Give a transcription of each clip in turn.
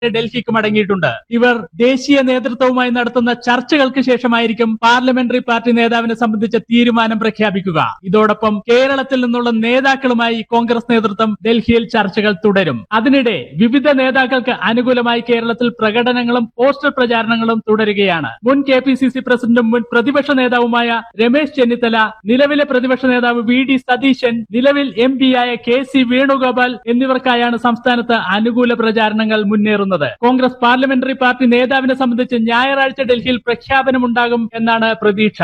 ഡൽഹിക്ക് മടങ്ങിയിട്ടുണ്ട് ഇവർ ദേശീയ നേതൃത്വവുമായി നടത്തുന്ന ചർച്ചകൾക്ക് ശേഷമായിരിക്കും പാർലമെന്ററി പാർട്ടി നേതാവിനെ സംബന്ധിച്ച തീരുമാനം പ്രഖ്യാപിക്കുക ഇതോടൊപ്പം കേരളത്തിൽ നിന്നുള്ള നേതാക്കളുമായി കോൺഗ്രസ് നേതൃത്വം ഡൽഹിയിൽ ചർച്ചകൾ തുടരും അതിനിടെ വിവിധ നേതാക്കൾക്ക് അനുകൂലമായി കേരളത്തിൽ പ്രകടനങ്ങളും പോസ്റ്റർ പ്രചാരണങ്ങളും തുടരുകയാണ് മുൻ കെ പി സി സി പ്രസിഡന്റും മുൻ പ്രതിപക്ഷ നേതാവുമായ രമേശ് ചെന്നിത്തല നിലവിലെ പ്രതിപക്ഷ നേതാവ് വി ഡി സതീശൻ നിലവിൽ എം പിയായ കെ സി വേണുഗോപാൽ എന്നിവർക്കായാണ് സംസ്ഥാനത്ത് അനുകൂല പ്രചാരണങ്ങൾ മുന്നേറുന്നത് കോൺഗ്രസ് പാർലമെന്ററി പാർട്ടി നേതാവിനെ സംബന്ധിച്ച് ഞായറാഴ്ച ഡൽഹിയിൽ പ്രഖ്യാപനമുണ്ടാകും എന്നാണ് പ്രതീക്ഷ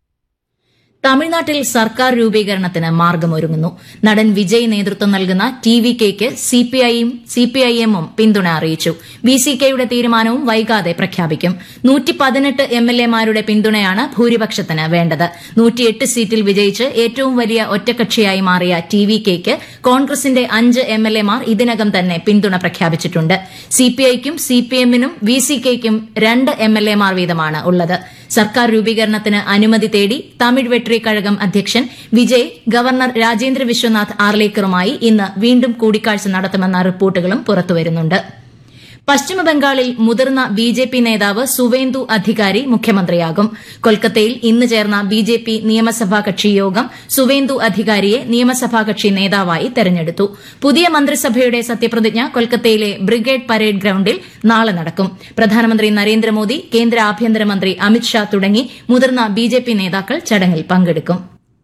തമിഴ്നാട്ടിൽ സർക്കാർ രൂപീകരണത്തിന് മാർഗമൊരുങ്ങുന്നു നടൻ വിജയ് നേതൃത്വം നൽകുന്ന ടി വി കെയ്ക്ക് സിപിഐയും സിപിഐഎമ്മും പിന്തുണ അറിയിച്ചു ബി സി കെയുടെ തീരുമാനവും വൈകാതെ പ്രഖ്യാപിക്കും നൂറ്റി പതിനെട്ട് എം എൽ എമാരുടെ പിന്തുണയാണ് ഭൂരിപക്ഷത്തിന് വേണ്ടത് നൂറ്റിയെട്ട് സീറ്റിൽ വിജയിച്ച് ഏറ്റവും വലിയ ഒറ്റക്കക്ഷിയായി മാറിയ ടി വി കെയ്ക്ക് കോൺഗ്രസിന്റെ അഞ്ച് എം എൽ എമാർ ഇതിനകം തന്നെ പിന്തുണ പ്രഖ്യാപിച്ചിട്ടുണ്ട് സിപിഐക്കും സിപിഎമ്മിനും വി സി കെയ്ക്കും രണ്ട് എം എൽ എമാർ വീതമാണ് ഉള്ളത് സർക്കാർ രൂപീകരണത്തിന് അനുമതി തേടി തമിഴ് വെട്രി കഴകം അധ്യക്ഷൻ വിജയ് ഗവർണർ രാജേന്ദ്ര വിശ്വനാഥ് ആർലേക്കറുമായി ഇന്ന് വീണ്ടും കൂടിക്കാഴ്ച നടത്തുമെന്ന റിപ്പോർട്ടുകളും പുറത്തുവരുന്നുണ്ട് പശ്ചിമബംഗാളിൽ മുതിർന്ന ബി ജെ പി നേതാവ് സുവേന്ദു അധികാരി മുഖ്യമന്ത്രിയാകും കൊൽക്കത്തയിൽ ഇന്ന് ചേർന്ന ബി ജെ പി നിയമസഭാ കക്ഷി യോഗം സുവേന്ദു അധികാരിയെ നിയമസഭാ കക്ഷി നേതാവായി തെരഞ്ഞെടുത്തു പുതിയ മന്ത്രിസഭയുടെ സത്യപ്രതിജ്ഞ കൊൽക്കത്തയിലെ ബ്രിഗേഡ് പരേഡ് ഗ്രൌണ്ടിൽ നാളെ നടക്കും പ്രധാനമന്ത്രി നരേന്ദ്രമോദി കേന്ദ്ര ആഭ്യന്തരമന്ത്രി അമിത്ഷാ തുടങ്ങി മുതിർന്ന ബി ജെ പി നേതാക്കൾ ചടങ്ങിൽ പങ്കെടുക്കും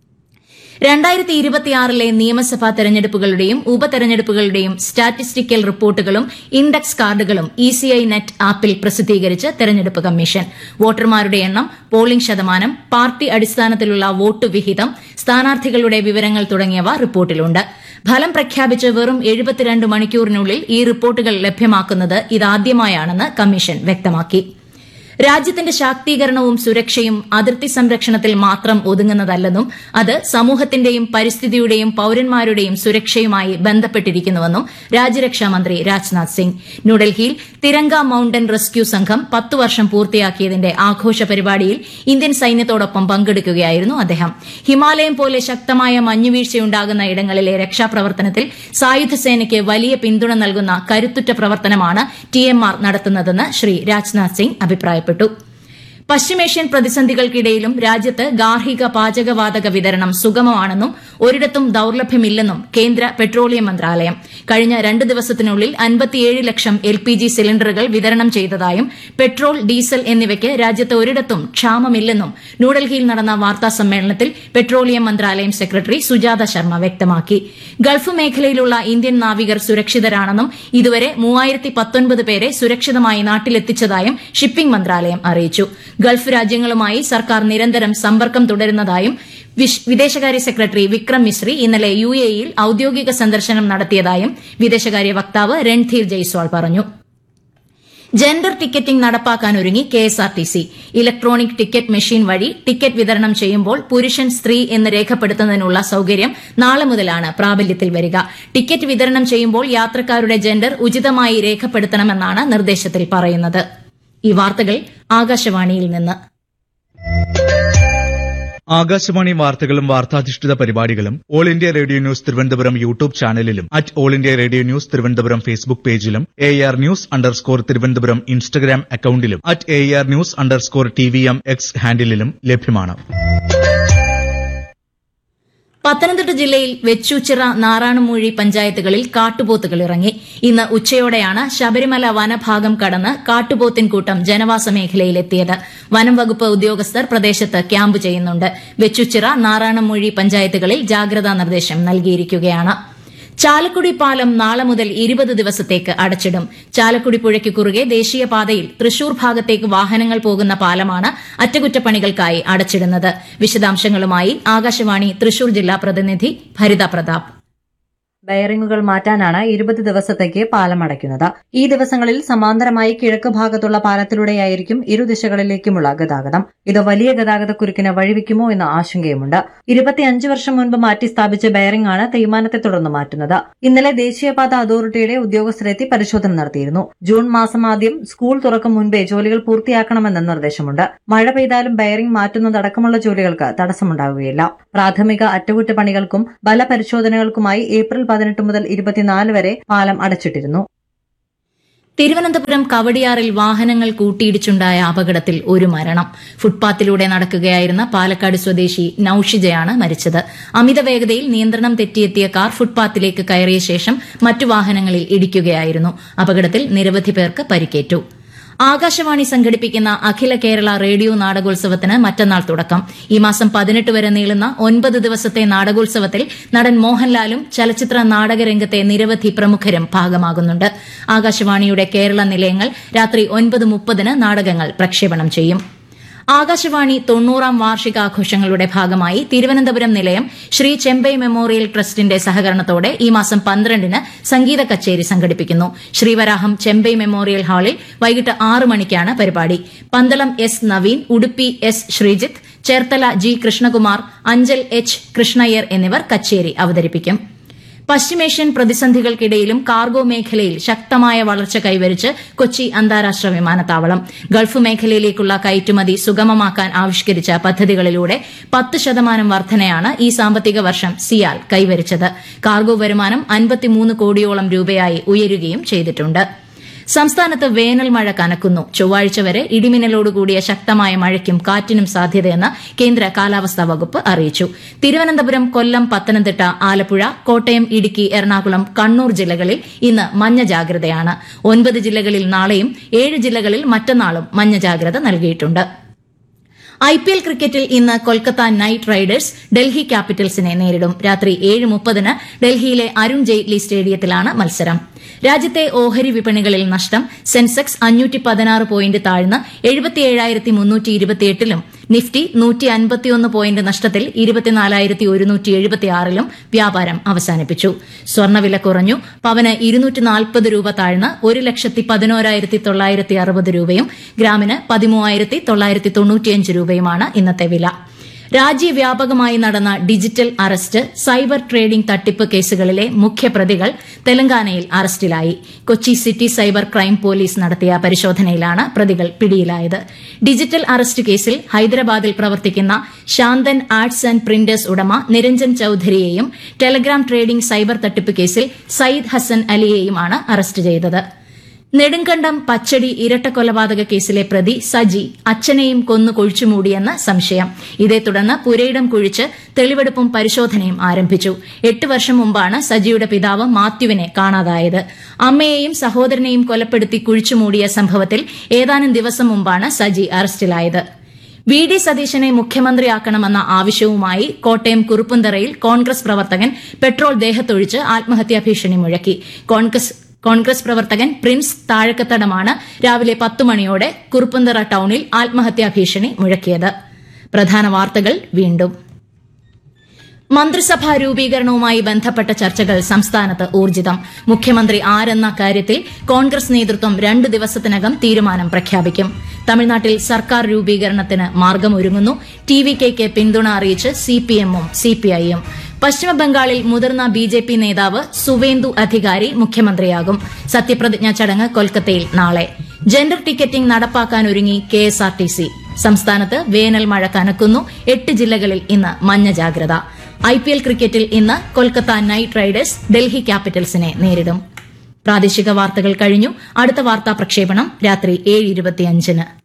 രണ്ടായിരത്തി ഇരുപത്തിയാറിലെ നിയമസഭാ തെരഞ്ഞെടുപ്പുകളുടെയും ഉപതെരഞ്ഞെടുപ്പുകളുടെയും സ്റ്റാറ്റിസ്റ്റിക്കൽ റിപ്പോർട്ടുകളും ഇൻഡെക്സ് കാർഡുകളും ഇസിഐ നെറ്റ് ആപ്പിൽ പ്രസിദ്ധീകരിച്ച് തെരഞ്ഞെടുപ്പ് കമ്മീഷൻ വോട്ടർമാരുടെ എണ്ണം പോളിംഗ് ശതമാനം പാർട്ടി അടിസ്ഥാനത്തിലുള്ള വോട്ട് വിഹിതം സ്ഥാനാർത്ഥികളുടെ വിവരങ്ങൾ തുടങ്ങിയവ റിപ്പോർട്ടിലുണ്ട് ഫലം പ്രഖ്യാപിച്ച് വെറും എഴുപത്തിരണ്ട് മണിക്കൂറിനുള്ളിൽ ഈ റിപ്പോർട്ടുകൾ ലഭ്യമാക്കുന്നത് ഇതാദ്യമായാണെന്ന് കമ്മീഷൻ വ്യക്തമാക്കി രാജ്യത്തിന്റെ ശാക്തീകരണവും സുരക്ഷയും അതിർത്തി സംരക്ഷണത്തിൽ മാത്രം ഒതുങ്ങുന്നതല്ലെന്നും അത് സമൂഹത്തിന്റെയും പരിസ്ഥിതിയുടെയും പൌരന്മാരുടെയും സുരക്ഷയുമായി ബന്ധപ്പെട്ടിരിക്കുന്നുവെന്നും രാജ്യരക്ഷാമന്ത്രി രാജ്നാഥ് സിംഗ് ന്യൂഡൽഹിയിൽ തിരങ്ക മൌണ്ടൻ റെസ്ക്യൂ സംഘം പത്ത് വർഷം പൂർത്തിയാക്കിയതിന്റെ ആഘോഷ പരിപാടിയിൽ ഇന്ത്യൻ സൈന്യത്തോടൊപ്പം പങ്കെടുക്കുകയായിരുന്നു അദ്ദേഹം ഹിമാലയം പോലെ ശക്തമായ മഞ്ഞുവീഴ്ചയുണ്ടാകുന്ന ഇടങ്ങളിലെ രക്ഷാപ്രവർത്തനത്തിൽ സായുധ സേനയ്ക്ക് വലിയ പിന്തുണ നൽകുന്ന കരുത്തുറ്റ പ്രവർത്തനമാണ് ടിഎംആർ നടത്തുന്നതെന്ന് ശ്രീ രാജ്നാഥ് സിംഗ് അഭിപ്രായപ്പെട്ടു പശ്ചിമേഷ്യൻ പ്രതിസന്ധികൾക്കിടയിലും രാജ്യത്ത് ഗാർഹിക പാചകവാതക വിതരണം സുഗമമാണെന്നും ഒരിടത്തും ദൌർലഭ്യമില്ലെന്നും കേന്ദ്ര പെട്രോളിയം മന്ത്രാലയം കഴിഞ്ഞ രണ്ട് ദിവസത്തിനുള്ളിൽ അൻപത്തിയേഴ് ലക്ഷം എൽ പി ജി സിലിണ്ടറുകൾ വിതരണം ചെയ്തതായും പെട്രോൾ ഡീസൽ എന്നിവയ്ക്ക് രാജ്യത്ത് ഒരിടത്തും ക്ഷാമമില്ലെന്നും ന്യൂഡൽഹിയിൽ നടന്ന വാർത്താ സമ്മേളനത്തിൽ പെട്രോളിയം മന്ത്രാലയം സെക്രട്ടറി സുജാത ശർമ്മ വ്യക്തമാക്കി ഗൾഫ് മേഖലയിലുള്ള ഇന്ത്യൻ നാവികർ സുരക്ഷിതരാണെന്നും ഇതുവരെ മൂവായിരത്തി പത്തൊൻപത് പേരെ സുരക്ഷിതമായി നാട്ടിലെത്തിച്ചതായും ഷിപ്പിംഗ് മന്ത്രാലയം അറിയിച്ചു ഗൾഫ് രാജ്യങ്ങളുമായി സർക്കാർ നിരന്തരം സമ്പർക്കം തുടരുന്നതായും വിശ്- വിദേശകാര്യ സെക്രട്ടറി വിക്രം മിശ്രി ഇന്നലെ യു എയിൽ ഔദ്യോഗിക സന്ദർശനം നടത്തിയതായും വിദേശകാര്യ വക്താവ് രൺധീർ ജയ്സ്വാൾ പറഞ്ഞു ജെൻഡർ ടിക്കറ്റിംഗ് നടപ്പാക്കാനൊരുങ്ങി കെഎസ്ആർടിസി ഇലക്ട്രോണിക് ടിക്കറ്റ് മെഷീൻ വഴി ടിക്കറ്റ് വിതരണം ചെയ്യുമ്പോൾ പുരുഷൻ സ്ത്രീ എന്ന് രേഖപ്പെടുത്തുന്നതിനുള്ള സൌകര്യം നാളെ മുതലാണ് പ്രാബല്യത്തിൽ വരിക ടിക്കറ്റ് വിതരണം ചെയ്യുമ്പോൾ യാത്രക്കാരുടെ ജെൻഡർ ഉചിതമായി രേഖപ്പെടുത്തണമെന്നാണ് നിർദ്ദേശത്തിൽ പറയുന്നത് ഈ വാർത്തകൾ ആകാശവാണിയിൽ നിന്ന് ആകാശവാണി വാർത്തകളും വാർത്താധിഷ്ഠിത പരിപാടികളും All India Radio news Thiruvananthapuram YouTube ചാനലിലും at All India Radio news Thiruvananthapuram Facebook പേജിലും A R news underscore Thiruvananthapuram Instagram അക്കൌണ്ടിലും at A R news underscore T V M X ഹാൻഡിലും ലഭ്യമാണ് പത്തനംതിട്ട ജില്ലയിൽ വെച്ചൂച്ചിറ നാറാണമൂഴി പഞ്ചായത്തുകളിൽ കാട്ടുപോത്തുകൾ ഇറങ്ങി ഇന്ന് ഉച്ചയോടെയാണ് ശബരിമല വനഭാഗം കടന്ന് കാട്ടുപോത്തിൻ കൂട്ടം ജനവാസ മേഖലയിലെത്തിയത് വനം വകുപ്പ് ഉദ്യോഗസ്ഥർ പ്രദേശത്ത് ക്യാമ്പ് ചെയ്യുന്നുണ്ട് വെച്ചൂച്ചിറ നാറാണമൂഴി പഞ്ചായത്തുകളിൽ ജാഗ്രതാ നിർദ്ദേശം നൽകിയിരിക്കുകയാണ് ചാലക്കുടി പാലം നാളെ മുതൽ ഇരുപത് ദിവസത്തേക്ക് അടച്ചിടും ചാലക്കുടി പുഴയ്ക്ക് കുറുകെ ദേശീയപാതയിൽ തൃശൂർ ഭാഗത്തേക്ക് വാഹനങ്ങൾ പോകുന്ന പാലമാണ് അറ്റകുറ്റപ്പണികൾക്കായി അടച്ചിടുന്നത് വിശദാംശങ്ങളുമായി ആകാശവാണി തൃശൂർ ജില്ലാ പ്രതിനിധി ഭരിത പ്രതാപ് ബെയറിംഗുകൾ മാറ്റാനാണ് ഇരുപത് ദിവസത്തേക്ക് പാലം അടയ്ക്കുന്നത് ഈ ദിവസങ്ങളിൽ സമാന്തരമായി കിഴക്ക് ഭാഗത്തുള്ള പാലത്തിലൂടെയായിരിക്കും ഇരുദിശകളിലേക്കുമുള്ള ഗതാഗതം ഇത് വലിയ ഗതാഗതക്കുരുക്കിന് വഴിവെക്കുമോ എന്ന ആശങ്കയുമുണ്ട് ഇരുപത്തിയഞ്ച് വർഷം മുൻപ് മാറ്റി സ്ഥാപിച്ച ബെയറിംഗ് ആണ് തേയ്മാനത്തെ തുടർന്ന് മാറ്റുന്നത് ഇന്നലെ ദേശീയപാത അതോറിറ്റിയുടെ ഉദ്യോഗസ്ഥരെത്തി പരിശോധന നടത്തിയിരുന്നു ജൂൺ മാസം ആദ്യം സ്കൂൾ തുറക്കും മുൻപേ ജോലികൾ പൂർത്തിയാക്കണമെന്ന നിർദ്ദേശമുണ്ട് മഴ പെയ്താലും ബെയറിംഗ് മാറ്റുന്നതടക്കമുള്ള ജോലികൾക്ക് തടസ്സമുണ്ടാകുകയില്ല പ്രാഥമിക അറ്റകുറ്റപ്പണികൾക്കും ബലപരിശോധനകൾക്കുമായി ഏപ്രിൽ പതിനെട്ട് മുതൽ ഇരുപത്തിനാല് വരെ പാലം അടച്ചിട്ടിരുന്നു തിരുവനന്തപുരം കവടിയാറിൽ വാഹനങ്ങൾ കൂട്ടിയിടിച്ചുണ്ടായ അപകടത്തിൽ ഒരു മരണം ഫുട്പാത്തിലൂടെ നടക്കുകയായിരുന്ന പാലക്കാട് സ്വദേശി നൌഷിജയാണ് മരിച്ചത് അമിത വേഗതയിൽ നിയന്ത്രണം തെറ്റിയെത്തിയ കാർ ഫുട്പാത്തിലേക്ക് കയറിയ ശേഷം മറ്റു വാഹനങ്ങളിൽ ഇടിക്കുകയായിരുന്നു അപകടത്തിൽ നിരവധി പേർക്ക് പരിക്കേറ്റു ആകാശവാണി സംഘടിപ്പിക്കുന്ന അഖില കേരള റേഡിയോ നാടകോത്സവത്തിന് മറ്റന്നാൾ തുടക്കം ഈ മാസം പതിനെട്ട് വരെ നീളുന്ന ഒൻപത് ദിവസത്തെ നാടകോത്സവത്തിൽ നടൻ മോഹൻലാലും ചലച്ചിത്ര നാടകരംഗത്തെ നിരവധി പ്രമുഖരും ഭാഗമാകുന്നുണ്ട് ആകാശവാണിയുടെ കേരള നിലയങ്ങൾ രാത്രി ഒൻപത് മുപ്പതിന് നാടകങ്ങൾ പ്രക്ഷേപണം ചെയ്യും ആകാശവാണി തൊണ്ണൂറാം വാർഷികാഘോഷങ്ങളുടെ ഭാഗമായി തിരുവനന്തപുരം നിലയം ശ്രീ ചെമ്പൈ മെമ്മോറിയൽ ട്രസ്റ്റിന്റെ സഹകരണത്തോടെ ഈ മാസം പന്ത്രണ്ടിന് സംഗീത കച്ചേരി സംഘടിപ്പിക്കുന്നു ശ്രീവരാഹം ചെമ്പൈ മെമ്മോറിയൽ ഹാളിൽ വൈകിട്ട് ആറ് മണിക്കാണ് പരിപാടി Pandalam S Naveen Udupi S Sreejith Cherthala G Krishnakumar Anchal H Krishnaiyer എന്നിവർ കച്ചേരി അവതരിപ്പിക്കും പശ്ചിമേഷ്യൻ പ്രതിസന്ധികൾക്കിടയിലും കാർഗോ മേഖലയിൽ ശക്തമായ വളർച്ച കൈവരിച്ച് കൊച്ചി അന്താരാഷ്ട്ര വിമാനത്താവളം ഗൾഫ് മേഖലയിലേക്കുള്ള കയറ്റുമതി സുഗമമാക്കാൻ ആവിഷ്കരിച്ച പദ്ധതികളിലൂടെ പത്ത് ശതമാനം വർധനയാണ് ഈ സാമ്പത്തിക വർഷം സിയാൽ കൈവരിച്ചത് കാർഗോ വരുമാനം അൻപത്തിമൂന്ന് കോടിയോളം രൂപയായി ഉയരുകയും ചെയ്തിട്ടുണ്ട് സംസ്ഥാനത്ത് വേനൽ മഴ കനക്കുന്നു ചൊവ്വാഴ്ച വരെ ഇടിമിന്നലോടുകൂടിയ ശക്തമായ മഴയ്ക്കും കാറ്റിനും സാധ്യതയെന്ന് കേന്ദ്ര കാലാവസ്ഥാ വകുപ്പ് അറിയിച്ചു തിരുവനന്തപുരം കൊല്ലം പത്തനംതിട്ട ആലപ്പുഴ കോട്ടയം ഇടുക്കി എറണാകുളം കണ്ണൂർ ജില്ലകളിൽ ഇന്ന് മഞ്ഞ ജാഗ്രതയാണ് ഒൻപത് ജില്ലകളിൽ നാളെയും ഏഴ് ജില്ലകളിൽ മറ്റന്നാളും മഞ്ഞ ജാഗ്രത നൽകിയിട്ടുണ്ട് ഐ പി എൽ ക്രിക്കറ്റിൽ ഇന്ന് കൊൽക്കത്ത നൈറ്റ് റൈഡേഴ്സ് ഡൽഹി ക്യാപിറ്റൽസിനെ നേരിടും രാത്രി ഏഴ് മുപ്പതിന് ഡൽഹിയിലെ അരുൺ ജെയ്റ്റ്ലി സ്റ്റേഡിയത്തിലാണ് മത്സരം രാജ്യത്തെ ഓഹരി വിപണികളിൽ നഷ്ടം സെൻസെക്സ് അഞ്ഞൂറ്റി പതിനാറ് പോയിന്റ് താഴ്ന്ന് എഴുപത്തിയേഴായിരത്തി മുന്നൂറ്റി ഇരുപത്തിയെട്ടിലും നിഫ്റ്റി നൂറ്റി അൻപത്തിയൊന്ന് പോയിന്റ് നഷ്ടത്തിൽ ഇരുപത്തിനാലായിരത്തി ഒരുന്നൂറ്റി എഴുപത്തിയാറിലും വ്യാപാരം അവസാനിപ്പിച്ചു സ്വർണ്ണവില കുറഞ്ഞു പവന് ഇരുന്നൂറ്റി നാൽപ്പത് രൂപ താഴ്ന്ന് ഒരു ലക്ഷത്തി പതിനോരായിരത്തി തൊള്ളായിരത്തി അറുപത് രൂപയും ഗ്രാമിന് പതിമൂവായിരത്തി തൊള്ളായിരത്തി തൊണ്ണൂറ്റിയഞ്ച് രൂപയുമാണ് ഇന്നത്തെ വില രാജ്യവ്യാപകമായി നടന്ന ഡിജിറ്റൽ അറസ്റ്റ് സൈബർ ട്രേഡിംഗ് തട്ടിപ്പ് കേസുകളിലെ മുഖ്യപ്രതികൾ തെലങ്കാനയിൽ അറസ്റ്റിലായി Kochi city cyber crime police നടത്തിയ പരിശോധനയിലാണ് പ്രതികൾ പിടിയിലായത് ഡിജിറ്റൽ അറസ്റ്റ് കേസിൽ ഹൈദരാബാദിൽ പ്രവർത്തിക്കുന്ന ശാന്തൻ ആർട്സ് ആൻഡ് പ്രിന്റേഴ്സ് ഉടമ നിരഞ്ജൻ ചൌധരിയെയും ടെലഗ്രാം ട്രേഡിംഗ് സൈബർ തട്ടിപ്പ് കേസിൽ സയ്യിദ് ഹസൻ അലിയെയുമാണ് അറസ്റ്റ് ചെയ്തത് നെടുങ്കണ്ടം പച്ചടി ഇരട്ടക്കൊലപാതക കേസിലെ പ്രതി സജി അച്ഛനെയും കൊന്നു കുഴിച്ചുമൂടിയെന്ന് സംശയം ഇതേ തുടർന്ന് പുരയിടം കുഴിച്ച് തെളിവെടുപ്പും പരിശോധനയും ആരംഭിച്ചു എട്ട് വർഷം മുമ്പാണ് സജിയുടെ പിതാവ് മാത്യുവിനെ കാണാതായത് അമ്മയെയും സഹോദരനെയും കൊലപ്പെടുത്തി കുഴിച്ചുമൂടിയ സംഭവത്തിൽ ഏതാനും ദിവസം മുമ്പാണ് സജി അറസ്റ്റിലായത് വി ഡി സതീശനെ മുഖ്യമന്ത്രിയാക്കണമെന്ന ആവശ്യവുമായി കോട്ടയം കുറുപ്പുന്തറയിൽ കോൺഗ്രസ് പ്രവർത്തകൻ പെട്രോൾ ദേഹത്തൊഴിച്ച് ആത്മഹത്യാ ഭീഷണി മുഴക്കി കോൺഗ്രസ് കോൺഗ്രസ് പ്രവർത്തകൻ പ്രിൻസ് താഴക്കത്തടമാണ് രാവിലെ പത്ത് മണിയോടെ കുറുപ്പന്തറ ടൌണിൽ ആത്മഹത്യാ ഭീഷണി മുഴക്കിയത് പ്രധാന വാർത്തകൾ വീണ്ടും മന്ത്രിസഭാ രൂപീകരണവുമായി ബന്ധപ്പെട്ട ചർച്ചകൾ സംസ്ഥാനത്ത് ഊർജിതം മുഖ്യമന്ത്രി ആരെന്ന കാര്യത്തിൽ കോൺഗ്രസ് നേതൃത്വം രണ്ട് ദിവസത്തിനകം തീരുമാനം പ്രഖ്യാപിക്കും തമിഴ്നാട്ടിൽ സർക്കാർ രൂപീകരണത്തിന് മാർഗമൊരുങ്ങുന്നു ടി വി കെയ്ക്ക് പിന്തുണ അറിയിച്ച് സിപിഎമ്മും സിപിഐയും പശ്ചിമബംഗാളിൽ മുതിർന്ന ബി ജെ പി നേതാവ് സുവേന്ദു അധികാരി മുഖ്യമന്ത്രിയാകും സത്യപ്രതിജ്ഞാ ചടങ്ങ് കൊൽക്കത്തയിൽ നാളെ ജെൻഡർ ടിക്കറ്റിംഗ് നടപ്പാക്കാനൊരുങ്ങി K S R T C സംസ്ഥാനത്ത് വേനൽ മഴ കനക്കുന്നു എട്ട് ജില്ലകളിൽ ഇന്ന് മഞ്ഞ ജാഗ്രത ഐ പി എൽ ക്രിക്കറ്റിൽ ഇന്ന് കൊൽക്കത്ത നൈറ്റ് റൈഡേഴ്സ് ഡൽഹി ക്യാപിറ്റൽസിനെ നേരിടും പ്രാദേശിക വാർത്തകൾ കഴിഞ്ഞു അടുത്ത വാർത്താ പ്രക്ഷേപണം രാത്രി ഏഴ് ഇരുപത്തിയഞ്ചിന്